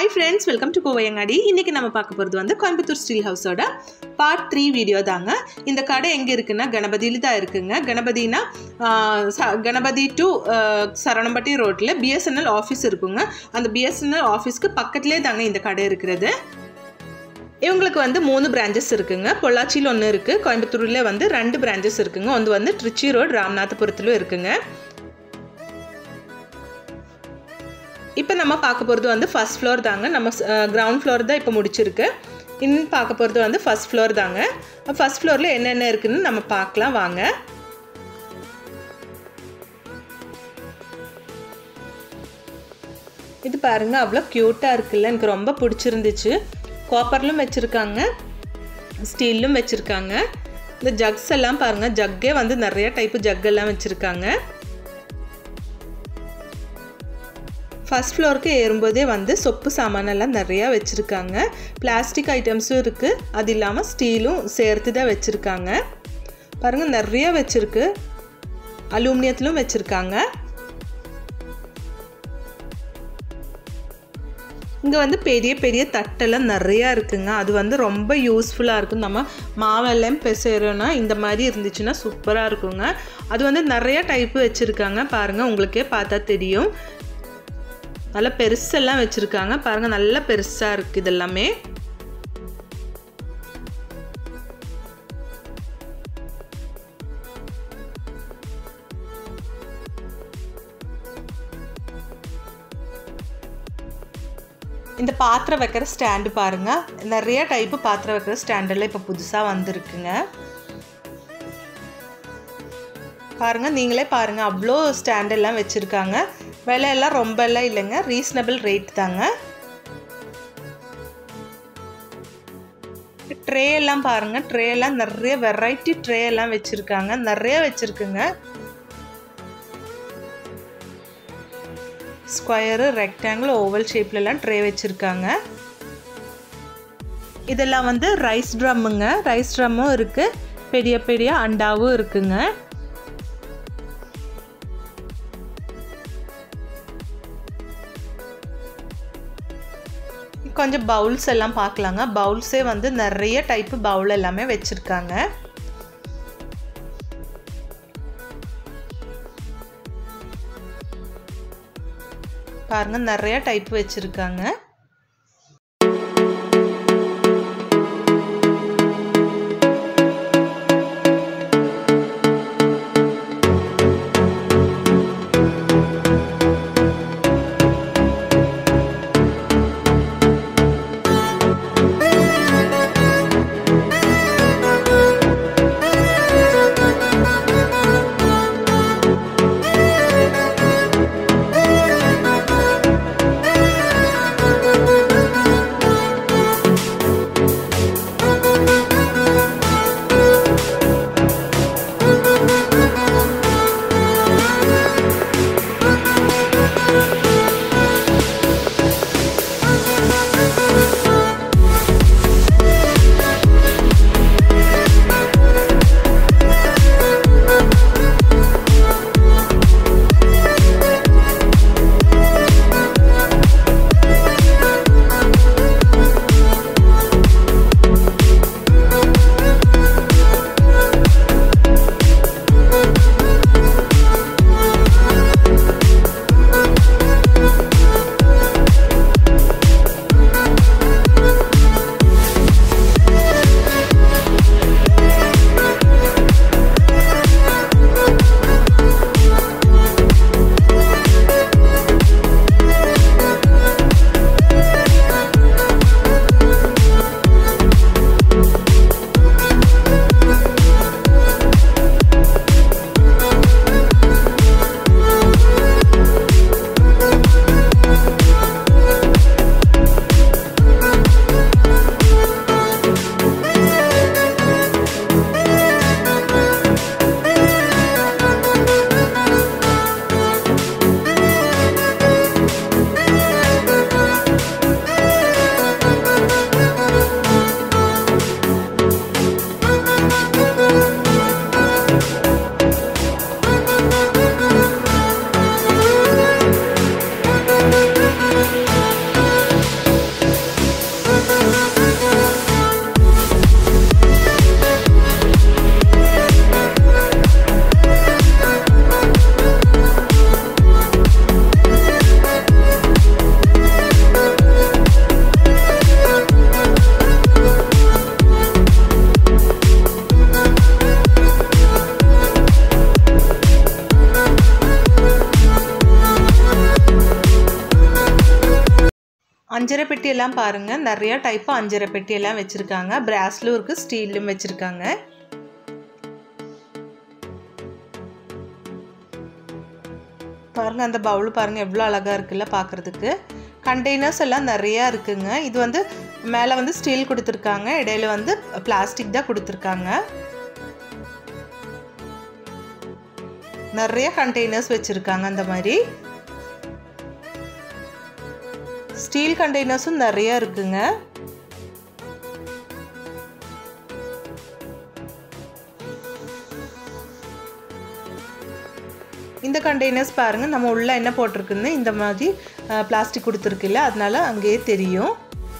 hi friends welcome to Kovaiyangadi இன்றைக்கி நம்ம பார்க்க போகிறது வந்து கோயம்புத்தூர் ஸ்டீல் ஹவுஸோட பார்ட் த்ரீ வீடியோ தாங்க இந்த கடை எங்கே இருக்குன்னா கணபதியில் தான் இருக்குங்க கணபதினா ஆஹ், ச- கணபதி டு சரணம்பட்டி ரோட்டில் பிஎஸ்என்எல் ஆஃபீஸ் இருக்குங்க அந்த பிஎஸ்என்எல் ஆஃபீஸ்க்கு பக்கத்துலேயே தாங்க இந்த கடை இருக்கிறது இவங்களுக்கு வந்து மூணு பிரான்ச்சஸ் இருக்குங்க பொள்ளாச்சியில் ஒன்று இருக்குது கோயம்புத்தூரில் வந்து ரெண்டு பிரான்ச்சஸ் இருக்குங்க ஒன்று வந்து திருச்சி ரோடு ராமநாதபுரத்திலும் இருக்குங்க இப்போ நம்ம பார்க்க போகிறது வந்து ஃபர்ஸ்ட் ஃப்ளோர் தாங்க நம்ம கிரவுண்ட் ஃப்ளோர் தான் இப்போ முடிச்சிருக்கு இன்னும் பார்க்க போகிறது வந்து ஃபர்ஸ்ட் ஃப்ளோர் தாங்க ஃபர்ஸ்ட் ஃப்ளோரில் என்னென்ன இருக்குன்னு நம்ம பார்க்கலாம் வாங்க இது பாருங்க அவ்வளோ க்யூட்டாக இருக்குல்ல எனக்கு ரொம்ப பிடிச்சிருந்துச்சு காப்பர்லும் வச்சுருக்காங்க ஸ்டீலும் வச்சுருக்காங்க இந்த ஜக்ஸ் எல்லாம் பாருங்கள் ஜக்கே வந்து நிறைய டைப்பு ஜக் எல்லாம் வச்சுருக்காங்க ஃபஸ்ட் ஃப்ளோருக்கு ஏறும்போதே வந்து சொப்பு சாமானெல்லாம் நிறையா வச்சுருக்காங்க பிளாஸ்டிக் ஐட்டம்ஸும் இருக்குது அது இல்லாமல் ஸ்டீலும் சேர்த்து தான் வச்சுருக்காங்க பாருங்கள் நிறைய வச்சுருக்கு அலூமினியத்திலும் வச்சுருக்காங்க இங்கே வந்து பெரிய பெரிய தட்டெல்லாம் நிறையா இருக்குங்க அது வந்து ரொம்ப யூஸ்ஃபுல்லாக இருக்கும் நம்ம மாவெல்லாம் பெசைறோன்னா இந்த மாதிரி இருந்துச்சுன்னா சூப்பராக இருக்குங்க அது வந்து நிறைய டைப்பு வச்சுருக்காங்க பாருங்கள் உங்களுக்கே பார்த்தா தெரியும் நல்லா பெருசெல்லாம் வச்சுருக்காங்க பாருங்கள் நல்லா பெருசாக இருக்குது இதெல்லாமே இந்த பாத்திரம் வைக்கிற ஸ்டாண்டு பாருங்கள் நிறைய டைப்பு பாத்திரம் வைக்கிற ஸ்டாண்டெல்லாம் இப்போ புதுசாக வந்திருக்குங்க பாருங்கள் நீங்களே பாருங்கள் அவ்வளோ ஸ்டாண்டெல்லாம் வச்சுருக்காங்க விலையெல்லாம் ரொம்ப எல்லாம் இல்லைங்க ரீசனபிள் ரேட் தாங்க ட்ரே எல்லாம் பாருங்க ட்ரே எல்லாம் நிறைய வெரைட்டி ட்ரே எல்லாம் வச்சுருக்காங்க நிறைய வச்சுருக்குங்க ஸ்கொயரு ரெக்டாங்கிள் ஓவல் ஷேப்லலாம் ட்ரே வச்சுருக்காங்க இதெல்லாம் வந்து ரைஸ் ட்ரம்முங்க ரைஸ் ட்ரம்மும் இருக்குது பெரிய பெரிய அண்டாவும் இருக்குங்க கொஞ்சம் பவுல்ஸ் எல்லாம் பார்க்கலாங்க பவுல்ஸே வந்து நிறைய டைப்பு பவுல் எல்லாமே வச்சுருக்காங்க பாருங்க நிறைய டைப் வச்சுருக்காங்க அஞ்சரை பெட்டி எல்லாம் பாருங்கள் நிறைய டைப்பு அஞ்சரை பெட்டி எல்லாம் வச்சுருக்காங்க பிராஸ்லும் இருக்குது ஸ்டீலும் வச்சுருக்காங்க பாருங்கள் அந்த பவுல் பாருங்கள் எவ்வளோ அழகாக இருக்குல்ல பார்க்குறதுக்கு கண்டெய்னர்ஸ் எல்லாம் நிறையா இருக்குங்க இது வந்து மேலே வந்து ஸ்டீல் கொடுத்துருக்காங்க இடையில வந்து பிளாஸ்டிக் தான் கொடுத்துருக்காங்க நிறைய கண்டெய்னர்ஸ் வச்சுருக்காங்க அந்த மாதிரி ஸ்டீல் கண்டெய்னர்ஸும் நிறைய இருக்குங்க இந்த கண்டெய்னர்ஸ் பாருங்கள் நம்ம உள்ளே என்ன போட்டிருக்குன்னு இந்த மாதிரி பிளாஸ்டிக் கொடுத்துருக்குல்ல அதனால அங்கேயே தெரியும்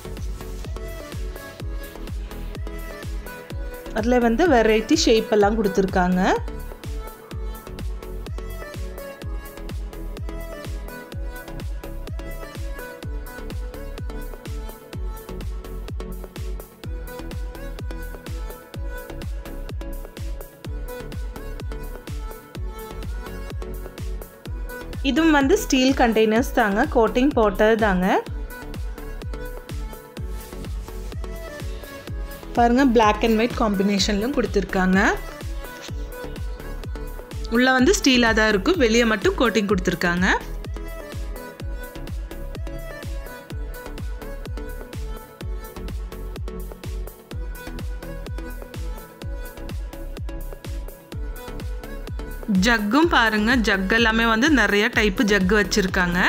அதில் வந்து வெரைட்டி ஷேப் எல்லாம் கொடுத்துருக்காங்க இதுவும் வந்து ஸ்டீல் கண்டெய்னர்ஸ் தாங்க கோட்டிங் போட்டது தாங்க பாருங்க பிளாக் அண்ட் ஒயிட் காம்பினேஷன்லும் கொடுத்துருக்காங்க உள்ளே வந்து ஸ்டீலாக தான் இருக்கும் வெளியே மட்டும் கோட்டிங் கொடுத்துருக்காங்க ஜக்கும் பாருங்க ஜக் எல்லாமே வந்து நிறைய டைப்பு ஜக்கு வச்சுருக்காங்க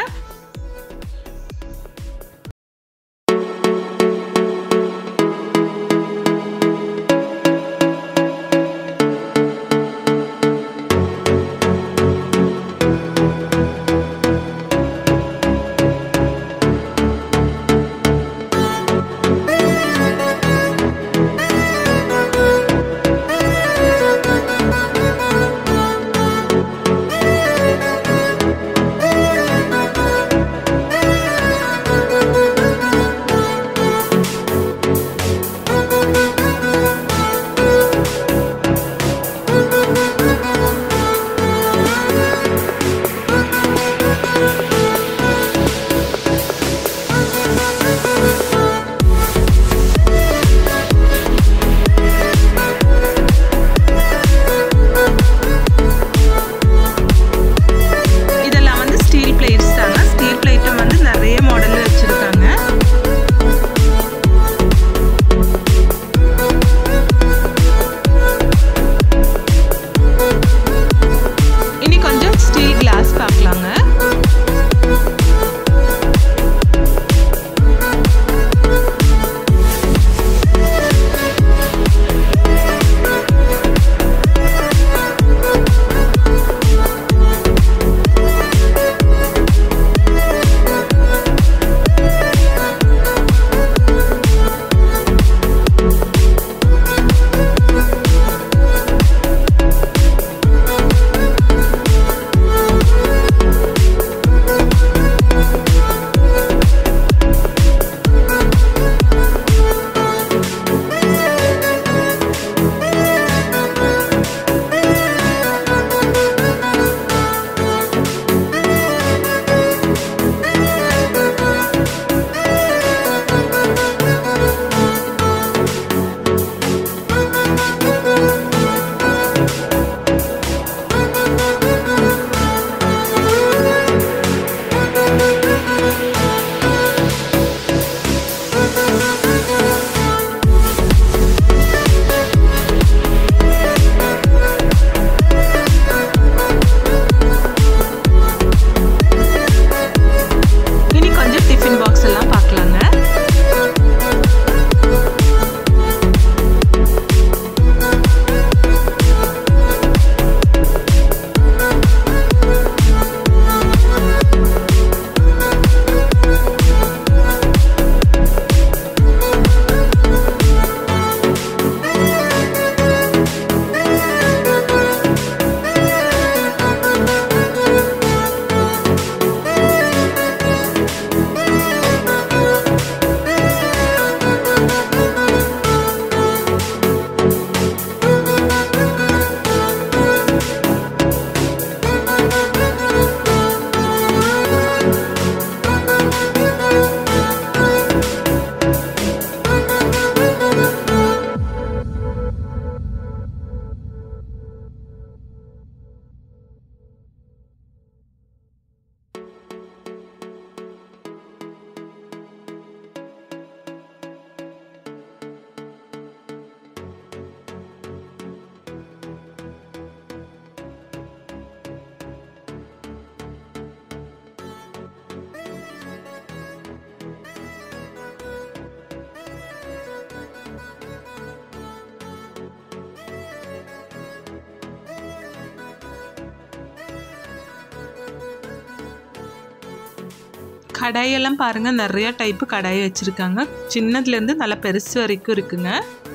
கடாயெல்லாம் பாருங்கள் நிறைய டைப்பு கடாய் வச்சுருக்காங்க சின்னதுலேருந்து நல்லா பெருசு வரைக்கும் இருக்குங்க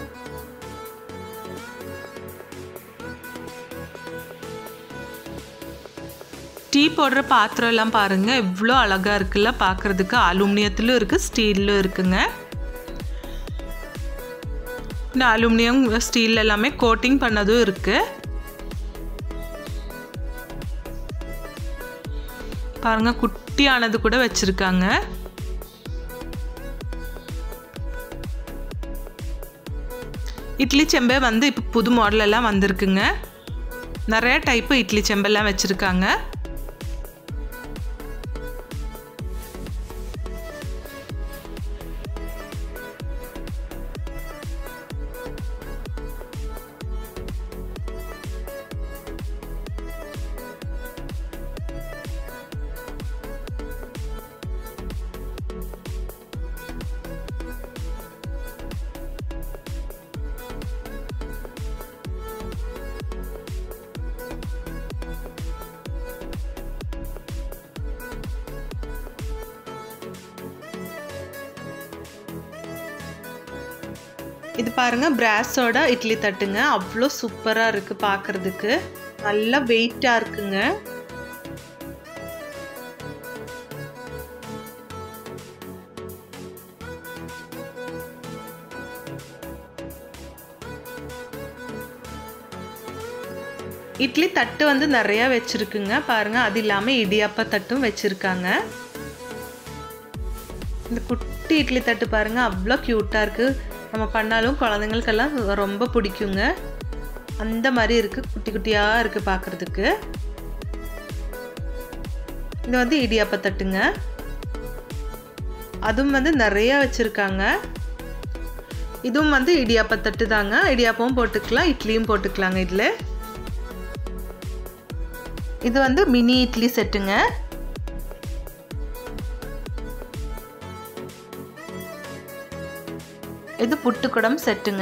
டீ போடுற பாத்திரம் எல்லாம் பாருங்கள் எவ்வளோ அழகாக இருக்குல்ல பார்க்குறதுக்கு அலுமினியத்திலும் இருக்குது ஸ்டீல்லும் இருக்குங்க இந்த அலுமினியம் ஸ்டீல் எல்லாமே கோட்டிங் பண்ணதும் இருக்குது பாருங்க குட்டியானது கூட வச்சுருக்காங்க இட்லி செம்பை வந்து இப்போ புது மாடலெல்லாம் வந்திருக்குங்க நிறைய டைப்பு இட்லி செம்பெல்லாம் வச்சுருக்காங்க இது பாருங்க பிராஸோட இட்லி தட்டுங்க அவ்வளோ சூப்பராக இருக்குது பார்க்குறதுக்கு நல்லா வெயிட்டாக இருக்குங்க இட்லி தட்டு வந்து நிறையா வச்சுருக்குங்க பாருங்கள் அது இல்லாமல் இடியாப்ப தட்டும் வச்சுருக்காங்க இந்த குட்டி இட்லி தட்டு பாருங்கள் அவ்வளோ க்யூட்டாக இருக்குது நம்ம பண்ணாலும் குழந்தைங்களுக்கெல்லாம் ரொம்ப பிடிக்குங்க அந்த மாதிரி இருக்குது குட்டி குட்டியாக இருக்குது பார்க்குறதுக்கு இது வந்து இடியாப்ப தட்டுங்க அதுவும் வந்து நிறைய வச்சுருக்காங்க இதுவும் வந்து இடியாப்ப தட்டு தாங்க இடியாப்பமும் போட்டுக்கலாம் இட்லியும் போட்டுக்கலாங்க இதில் இது வந்து மினி இட்லி செட்டுங்க இது புட்டுக்குடம் செட்டுங்க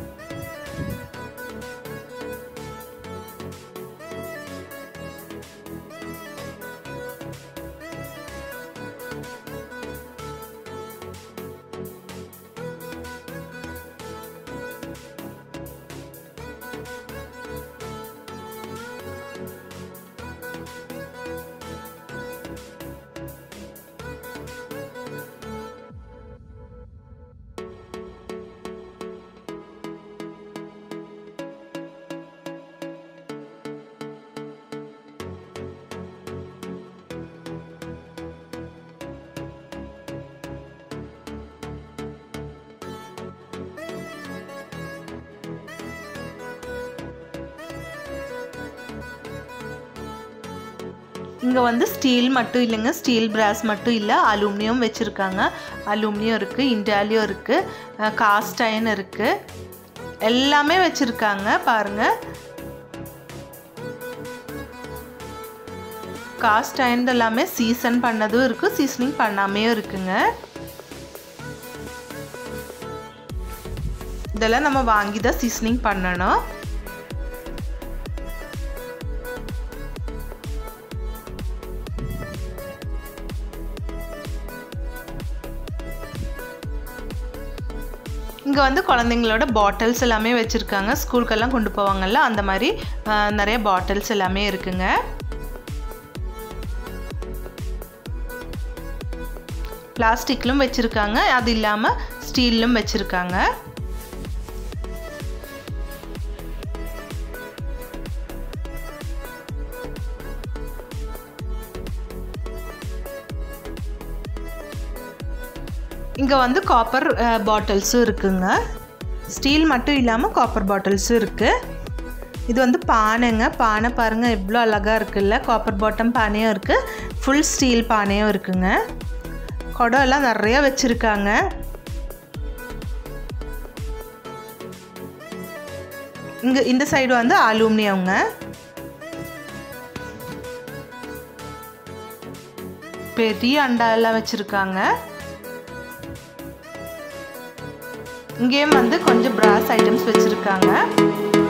இங்கே வந்து ஸ்டீல் மட்டும் இல்லைங்க ஸ்டீல் பிராஸ் மட்டும் இல்லை அலுமினியம் வச்சுருக்காங்க அலுமினியம் இருக்குது இண்டாலியம் இருக்குது காஸ்ட் அயன் இருக்குது எல்லாமே வச்சுருக்காங்க பாருங்கள் காஸ்ட் அயன் எல்லாமே சீசன் பண்ணதும் இருக்குது சீசனிங் பண்ணாமையும் இருக்குங்க இதெல்லாம் நம்ம வாங்கி தான் சீசனிங் பண்ணணும் இங்கே வந்து குழந்தைங்களோட பாட்டில்ஸ் எல்லாமே வச்சுருக்காங்க ஸ்கூலுக்கெல்லாம் கொண்டு போவாங்கல்ல அந்த மாதிரி நிறைய பாட்டில்ஸ் எல்லாமே இருக்குங்க பிளாஸ்டிக்லும் வச்சுருக்காங்க அது இல்லாமல் ஸ்டீல்லும் வச்சுருக்காங்க இங்கே வந்து காப்பர் பாட்டில்ஸும் இருக்குங்க ஸ்டீல் மட்டும் இல்லாமல் காப்பர் பாட்டில்ஸும் இருக்குது இது வந்து பானைங்க பானை பாருங்கள் எவ்வளோ அழகாக இருக்குல்ல காப்பர் பாட்டம் பானையும் இருக்குது ஃபுல் ஸ்டீல் பானையும் இருக்குங்க குடம் எல்லாம் நிறையா வச்சுருக்காங்க இங்கே இந்த சைடு வந்து அலுமினியம்ங்க பெரிய அண்டா எல்லாம் வச்சுருக்காங்க இங்கேயும் வந்து கொஞ்சம் பிராஸ் ஐட்டம்ஸ் வச்சுருக்காங்க